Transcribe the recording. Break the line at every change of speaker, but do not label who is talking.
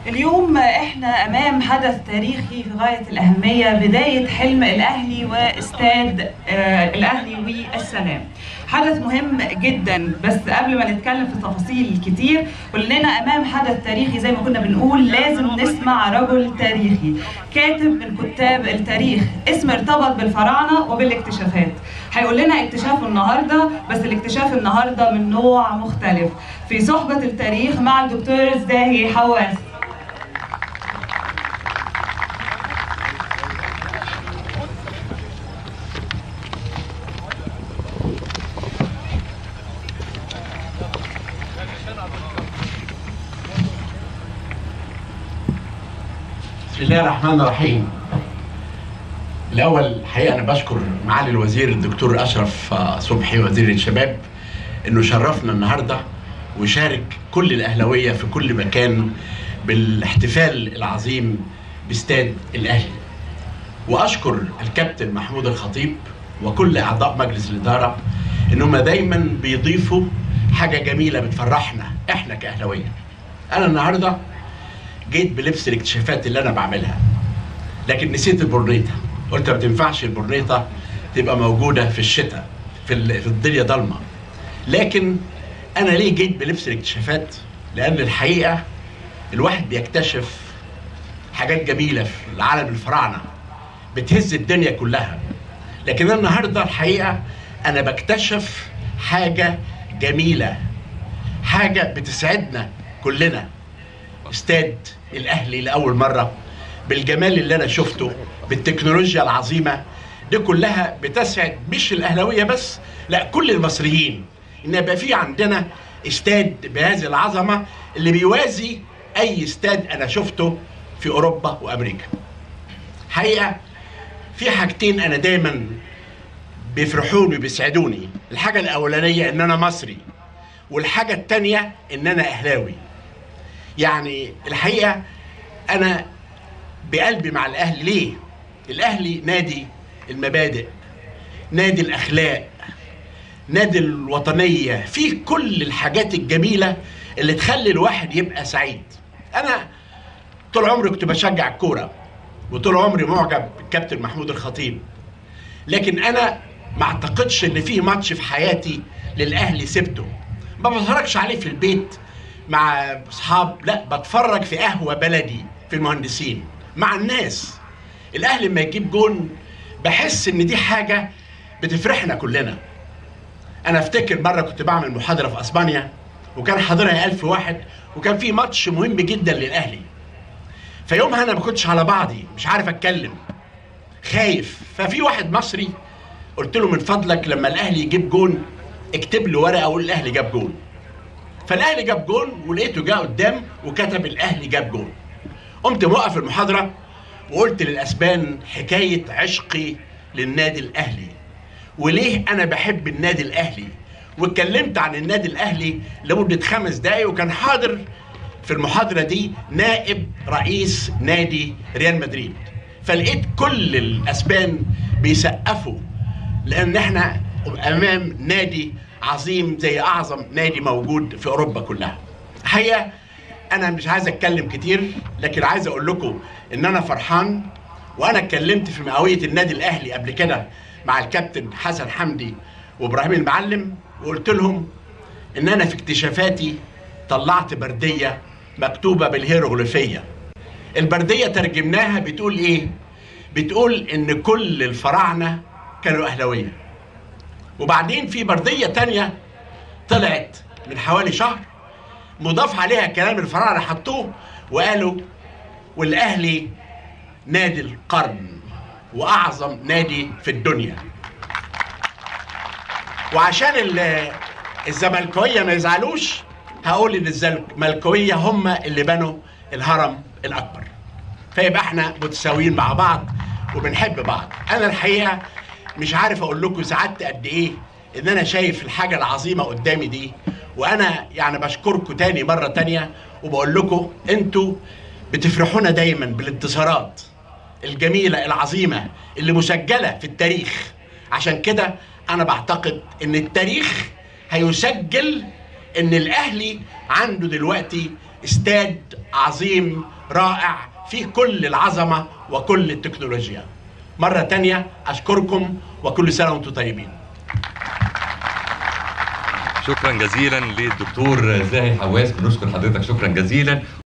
اليوم احنا امام حدث تاريخي في غايه الاهميه بدايه حلم الاهلي واستاد آه، الاهلي والسلام حدث مهم جدا بس قبل ما نتكلم في تفاصيل كتير كلنا امام حدث تاريخي زي ما كنا بنقول لازم نسمع رجل تاريخي كاتب من كتاب التاريخ اسم ارتبط بالفراعنه وبالاكتشافات هيقول لنا اكتشافه النهارده بس الاكتشاف النهارده من نوع مختلف في صحبه التاريخ مع الدكتور زاهي حواس
بسم الله الرحمن الرحيم الأول الحقيقة أنا بشكر معالي الوزير الدكتور أشرف آه، صبحي وزير الشباب إنه شرفنا النهاردة وشارك كل الأهلاوية في كل مكان بالاحتفال العظيم باستاد الأهلي وأشكر الكابتن محمود الخطيب وكل أعضاء مجلس الإدارة إنهم دايما بيضيفوا حاجة جميلة بتفرحنا إحنا كأهلاوية أنا النهارده جيت بلبس الاكتشافات اللي انا بعملها لكن نسيت البورنيطه قلت ما تنفعش البورنيطه تبقى موجوده في الشتاء في ال- في الدنيا ضلمه لكن انا ليه جيت بلبس الاكتشافات لان الحقيقه الواحد بيكتشف حاجات جميله في العالم الفراعنه بتهز الدنيا كلها لكن أنا النهارده الحقيقه انا بكتشف حاجه جميله حاجه بتسعدنا كلنا استاد الاهلي لاول مره بالجمال اللي انا شفته بالتكنولوجيا العظيمه دي كلها بتسعد مش الاهلاويه بس لا كل المصريين ان يبقى في عندنا استاد بهذه العظمه اللي بيوازي اي استاد انا شفته في اوروبا وامريكا حقيقه في حاجتين انا دايما بيفرحوني وبيسعدوني الحاجه الاولانيه ان انا مصري والحاجه الثانيه ان انا اهلاوي يعني الحقيقه انا بقلبي مع الاهلي ليه؟ الاهلي نادي المبادئ نادي الاخلاق نادي الوطنيه فيه كل الحاجات الجميله اللي تخلي الواحد يبقى سعيد انا طول عمري كنت بشجع الكوره وطول عمري معجب بالكابتن محمود الخطيب لكن انا ما اعتقدش ان في ماتش في حياتي للاهلي سبته ما بتفرجش عليه في البيت مع اصحاب لا بتفرج في قهوه بلدي في المهندسين مع الناس الاهلي لما يجيب جون بحس ان دي حاجه بتفرحنا كلنا انا افتكر مره كنت بعمل محاضره في اسبانيا وكان حاضرها ألف واحد وكان في ماتش مهم جدا للاهلي فيومها انا ما كنتش على بعضي مش عارف اتكلم خايف ففي واحد مصري قلت له من فضلك لما الاهلي يجيب جون اكتب له ورقه اقول الاهلي جاب جون فالاهلي جاب جون ولقيته جه قدام وكتب الاهلي جاب جون قمت موقف المحاضره وقلت للاسبان حكايه عشقي للنادي الاهلي وليه انا بحب النادي الاهلي واتكلمت عن النادي الاهلي لمده خمس دقايق وكان حاضر في المحاضره دي نائب رئيس نادي ريال مدريد فلقيت كل الاسبان بيسقفوا لان احنا امام نادي عظيم زي اعظم نادي موجود في اوروبا كلها الحقيقه انا مش عايز اتكلم كتير لكن عايز اقول لكم ان انا فرحان وانا اتكلمت في مئويه النادي الاهلي قبل كده مع الكابتن حسن حمدي وابراهيم المعلم وقلت لهم ان انا في اكتشافاتي طلعت برديه مكتوبه بالهيروغليفيه البرديه ترجمناها بتقول ايه بتقول ان كل الفراعنه كانوا اهلاويه وبعدين في برديه تانية طلعت من حوالي شهر مضاف عليها كلام الفراعنه حطوه وقالوا والاهلي نادي القرن واعظم نادي في الدنيا وعشان ال- الزملكاويه ما يزعلوش هقول ان الزملكاويه هم اللي بنوا الهرم الاكبر فيبقى احنا متساويين مع بعض وبنحب بعض انا الحقيقه مش عارف اقول لكم سعدت قد ايه ان انا شايف الحاجه العظيمه قدامي دي وانا يعني بشكركم تاني مره تانيه وبقول لكم انتوا بتفرحونا دايما بالانتصارات الجميله العظيمه اللي مسجله في التاريخ عشان كده انا بعتقد ان التاريخ هيسجل ان الاهلي عنده دلوقتي استاد عظيم رائع فيه كل العظمة وكل التكنولوجيا مرة تانية أشكركم وكل سنة وأنتم طيبين
شكرا جزيلا للدكتور زاهي حواس بنشكر حضرتك شكرا جزيلا